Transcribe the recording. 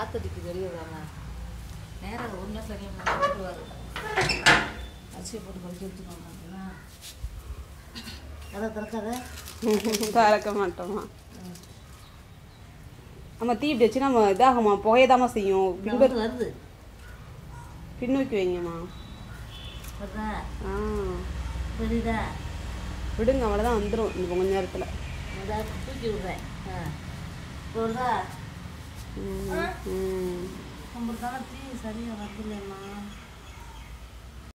காத்தடிக்கு வெளியே தானே நேரம் ஒரு நேரத்தில் போட்டுருவாரு அரிசியை போட்டு கழிச்சு வச்சுக்கோங்க அப்படின்னா கதை திறக்காத திறக்க மாட்டோமா நம்ம தீ இப்படி வச்சு நம்ம இதாகுமா புகையதாம்மா செய்யும் இந்த பின்பு வந்து வருது பின்னோக்கி வைங்கம்மா வருதா ஆ தெரியுதா விடுங்க அவ்வளோதான் வந்துடும் இந்த கொஞ்ச நேரத்தில் இதை தூக்கி விடுறேன் ஆ இப்போ வருதா ம் ம் நம்மளுக்கு தானே தீ சரியாக வரதில்லைம்மா